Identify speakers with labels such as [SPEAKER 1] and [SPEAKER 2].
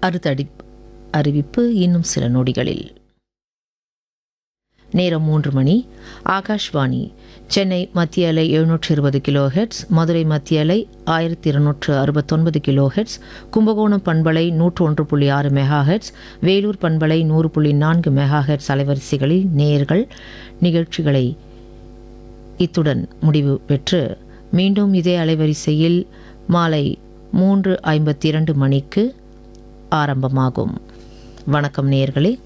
[SPEAKER 1] அடுத்த அடி அறிவிப்பு இன்னும் சில நொடிகளில் நேரம் மூன்று மணி ஆகாஷ்வாணி சென்னை மத்திய அலை எழுநூற்று இருபது கிலோ ஹெட்ஸ் மதுரை மத்திய அலை ஆயிரத்தி இருநூற்று அறுபத்தொன்பது கிலோ ஹெட்ஸ் கும்பகோணம் பண்பலை நூற்று ஒன்று புள்ளி ஆறு மெகா ஹெட்ஸ் வேலூர் பண்பலை நூறு புள்ளி நான்கு மெகா ஹெட்ஸ் அலைவரிசைகளில் நேயர்கள் நிகழ்ச்சிகளை இத்துடன் முடிவு பெற்று மீண்டும் இதே அலைவரிசையில் மாலை மூன்று ஐம்பத்தி இரண்டு மணிக்கு ஆரம்பமாகும் வணக்கம் நேயர்களே